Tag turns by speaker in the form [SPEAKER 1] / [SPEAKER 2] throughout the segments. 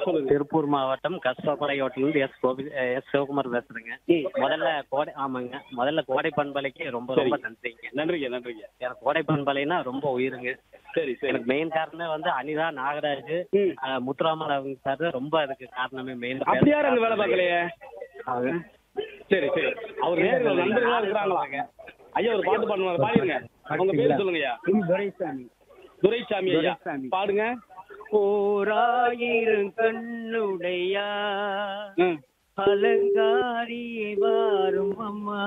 [SPEAKER 1] சொல்லுங்க
[SPEAKER 2] திருப்பூர் மாவட்டம் கஸ்பாப்படை ஹோட்டலிருந்து எஸ் கோபி எஸ் சிவகுமார் பேசுறேங்க
[SPEAKER 1] ம்.
[SPEAKER 2] முதல்ல கோடை ஆமாங்க முதல்ல கோடை பண்பலைக்கு ரொம்ப ரொம்ப
[SPEAKER 1] சரி.
[SPEAKER 2] நன்றிங்க
[SPEAKER 1] நன்றிங்க நன்றிங்க
[SPEAKER 2] எனக்கு கோடை பண்பலைனா ரொம்ப உயிருங்க
[SPEAKER 1] சரி சரி
[SPEAKER 2] எனக்கு மெயின் காரணமே வந்து அனிதா நாகராஜ்
[SPEAKER 1] ம்.
[SPEAKER 2] அஹ், முத்துராமன் அவங்க சார் ரொம்ப அதுக்கு காரணமே மெயின்
[SPEAKER 1] அப்படி யாரும் அங்க வேலை பார்க்கலையே சரி சரி அவர் நேரில் நண்பர்களா இருக்கிறாங்களா ஐயா ஒரு பாட்டு பாடுவாங்க பாடிருங்க உங்க பேர் சொல்லுங்க ஐயா
[SPEAKER 2] துரைசாமி
[SPEAKER 1] துரைசாமி ஐயா
[SPEAKER 2] துரைசாமி.
[SPEAKER 1] பாடுங்க
[SPEAKER 2] ஓராயிரம் கண்ணுடையா
[SPEAKER 1] ம்.
[SPEAKER 2] அலங்காரி வாரும் அம்மா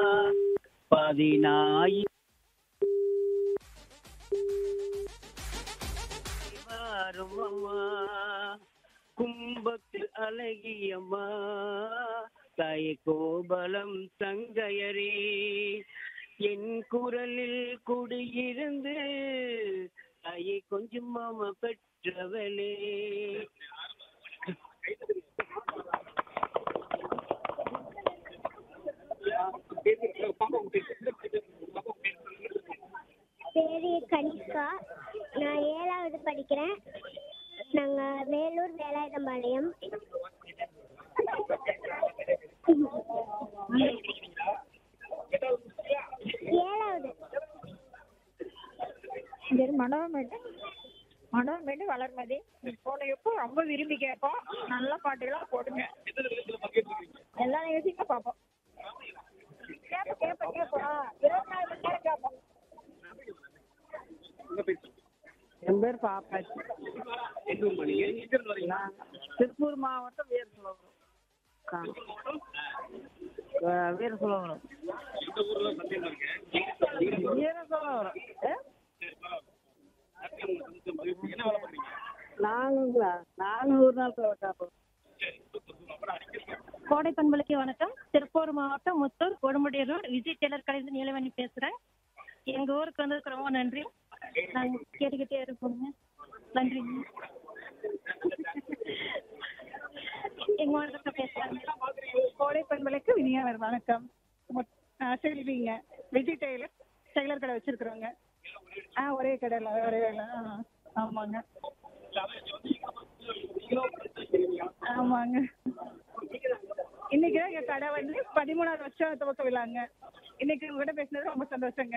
[SPEAKER 2] பதினாயி வாரும் அம்மா கும்பத்தில் அழகியம்மா தாய் கோபலம் தங்கையரே என் குரலில் குடியிருந்து தாயை கொஞ்சம் மாமா பெற்றவளே
[SPEAKER 3] பேரு கனிஷ்கா நான் ஏழாவது படிக்கிறேன் நாங்கள் வேலூர் வேலாயுதம்பாளையம் ஏழாவது
[SPEAKER 4] பேர் மனோன்மேட்டு மனோன்மேட்டு வளர்மதி போன எப்போ ரொம்ப விரும்பி கேட்போம் நல்ல பாட்டுகளாக போடுங்க எல்லா நிகழ்ச்சியும் பார்ப்போம் கேட்போம் கேட்போம் கேட்போம் இருபத்தி நாலு மணி நேரம் கேட்போம்
[SPEAKER 5] என் பேர் பாப்பாச்சி நான் திருப்பூர் மாவட்டம் வீர சுலபுரம் வீர சுலபுரம் வீர சுலபுரம் நாங்களா நாங்கள் ஒரு நாள் காப்போம்
[SPEAKER 6] கோடை பண்பலைக்கு வணக்கம் திருப்பூர் மாவட்டம் முத்தூர் கொடுமுடி ரோடு விஜய் டெய்லர் கடையிலிருந்து நீலவேணி பேசுறேன் எங்க ஊருக்கு வந்ததுக்கு ரொம்ப நன்றி நாங்க கேட்டுக்கிட்டே இருப்போங்க நன்றிங்க எங்க மாவட்டத்தை பேசுறாங்க
[SPEAKER 4] கோடை பெண்களுக்கு இனிய வணக்கம் மொத்- ஆ, செல்விங்க விஜய் டெய்லர் டெய்லர் கடை வச்சிருக்கிறோங்க ஆ ஒரே கடையில் ஒரே வேலை ஆ ஆமாங்க ஆமாங்க இன்னைக்கு தான் எங்கள் கடை வந்து பதிமூணாவது வருஷம் துவக்க விழாங்க இன்னைக்கு உங்ககிட்ட பேசினது ரொம்ப சந்தோஷங்க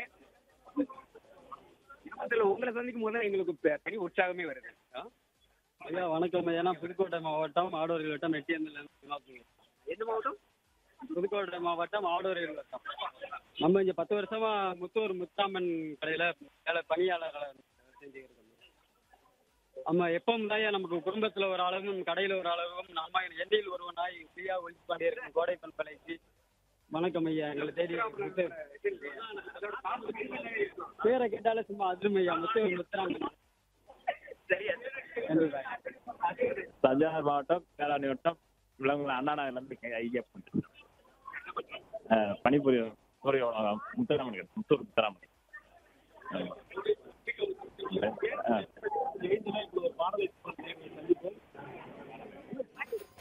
[SPEAKER 1] அதுல உங்களை சந்திக்கும் போது தான் எங்களுக்கு பெ- தனி உற்சாகமே வருது ஆ?
[SPEAKER 2] ஐயா வணக்கம் ஐயா நான் புதுக்கோட்டை மாவட்டம் ஆடோரில் வட்டம் நெட்டியந்தில்
[SPEAKER 1] எந்த மாவட்டம்
[SPEAKER 2] புதுக்கோட்டை மாவட்டம் ஆடோரில் வட்டம் நம்ம இங்க பத்து வருஷமா முத்தூர் முத்தாமன் கடையில வேலை பணியாளர்களா செஞ்சுக்கிட்டு இருக்கோம் ஆமா எப்பவும் தான் நமக்கு குடும்பத்துல ஒரு அளவும் கடையில ஒரு அளவும் நம்ம எண்ணில் ஒருவனாய் ஃப்ரீயா ஒழிச்சு கொண்டே இருக்கும் கோடை பண்பலைக்கு வணக்கம் ஐயா எங்களை தேடி முத்து- பேரை கேட்டாலே சும்மா அதிரும் ஐயா முத்தூர் முத்துராமன் கண்டிப்பா.
[SPEAKER 7] தஞ்சாவூர் மாவட்டம் வேளாண் வட்டம் விலங்குல அண்ணா நகர்லேருந்து ஐயப்பன் அஹ் பணிபுரியும் புரிய முத்தராமன் முத்தூர் முத்தராமன் ஆமா. ஆ.